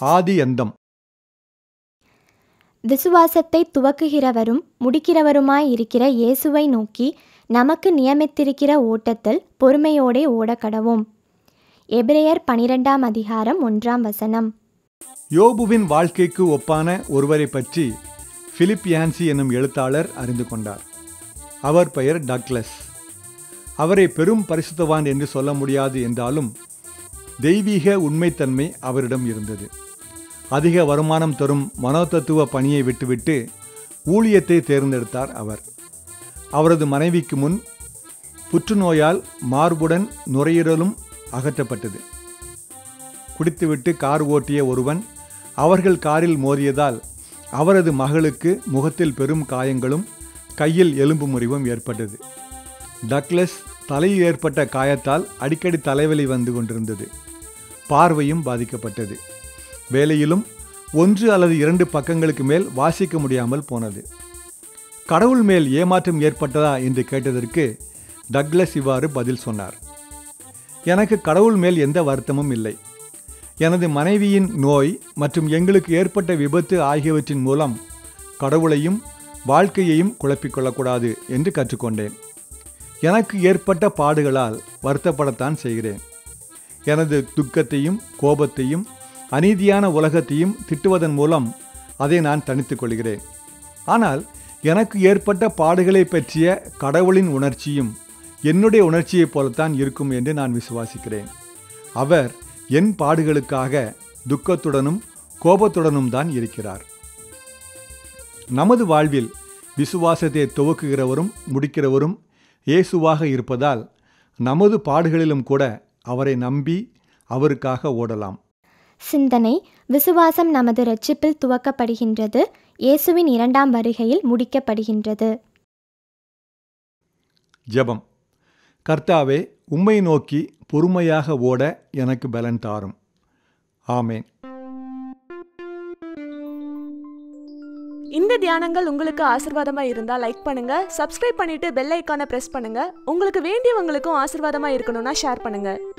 ஆதி அந்தம் விசுவாசத்தை துவக்குகிறவரும் முடிக்கிறவருமாய் இருக்கிற இயேசுவை நோக்கி நமக்கு நியமித்திருக்கிற ஓட்டத்தில் பொறுமையோடே ஓடக்கடவோம் எபிரேயர் பனிரெண்டாம் அதிகாரம் ஒன்றாம் வசனம் யோபுவின் வாழ்க்கைக்கு ஒப்பான ஒருவரை பற்றி பிலிப் யான்சி என்னும் எழுத்தாளர் அறிந்து கொண்டார் அவர் பெயர் டக்ளஸ் அவரை பெரும் பரிசுத்தவான் என்று சொல்ல முடியாது என்றாலும் தெய்வீக உண்மைத்தன்மை அவரிடம் இருந்தது அதிக வருமானம் தரும் மனோதத்துவ பணியை விட்டுவிட்டு ஊழியத்தை தேர்ந்தெடுத்தார் அவர் அவரது மனைவிக்கு முன் புற்றுநோயால் மார்புடன் நுரையீரலும் அகற்றப்பட்டது குடித்துவிட்டு கார் ஓட்டிய ஒருவன் அவர்கள் காரில் மோதியதால் அவரது மகளுக்கு முகத்தில் பெரும் காயங்களும் கையில் எலும்பு முறிவும் ஏற்பட்டது டக்ளஸ் தலையில் ஏற்பட்ட காயத்தால் அடிக்கடி தலைவலி வந்து கொண்டிருந்தது பார்வையும் பாதிக்கப்பட்டது வேலையிலும் ஒன்று அல்லது இரண்டு பக்கங்களுக்கு மேல் வாசிக்க முடியாமல் போனது கடவுள் மேல் ஏமாற்றம் ஏற்பட்டதா என்று கேட்டதற்கு டக்ளஸ் இவ்வாறு பதில் சொன்னார் எனக்கு கடவுள் மேல் எந்த வருத்தமும் இல்லை எனது மனைவியின் நோய் மற்றும் எங்களுக்கு ஏற்பட்ட விபத்து ஆகியவற்றின் மூலம் கடவுளையும் வாழ்க்கையையும் குழப்பிக்கொள்ளக்கூடாது என்று கற்றுக்கொண்டேன் எனக்கு ஏற்பட்ட பாடுகளால் வருத்தப்படத்தான் செய்கிறேன் எனது துக்கத்தையும் கோபத்தையும் அநீதியான உலகத்தையும் திட்டுவதன் மூலம் அதை நான் தணித்துக் கொள்கிறேன் ஆனால் எனக்கு ஏற்பட்ட பாடுகளை பற்றிய கடவுளின் உணர்ச்சியும் என்னுடைய உணர்ச்சியைப் போலத்தான் இருக்கும் என்று நான் விசுவாசிக்கிறேன் அவர் என் பாடுகளுக்காக துக்கத்துடனும் கோபத்துடனும் தான் இருக்கிறார் நமது வாழ்வில் விசுவாசத்தை துவக்குகிறவரும் முடிக்கிறவரும் இயேசுவாக இருப்பதால் நமது பாடுகளிலும் கூட அவரை நம்பி அவருக்காக ஓடலாம் சிந்தனை விசுவாசம் நமது இரட்சிப்பில் துவக்கப்படுகின்றது இயேசுவின் இரண்டாம் வருகையில் முடிக்கப்படுகின்றது ஜெபம் கர்த்தாவே உம்மை நோக்கி பொறுமையாக ஓட எனக்கு பலன் தாரும் ஆமேன் இந்த தியானங்கள் உங்களுக்கு ஆசிர்வாதமா இருந்தா லைக் பண்ணுங்க சப்ஸ்கிரைப் பண்ணிட்டு பெல் ஐக்கானை பிரஸ் பண்ணுங்க உங்களுக்கு வேண்டியவங்களுக்கும் ஆசிர்வாதமா இருக்கணும்னா ஷேர் பண்ணுங்க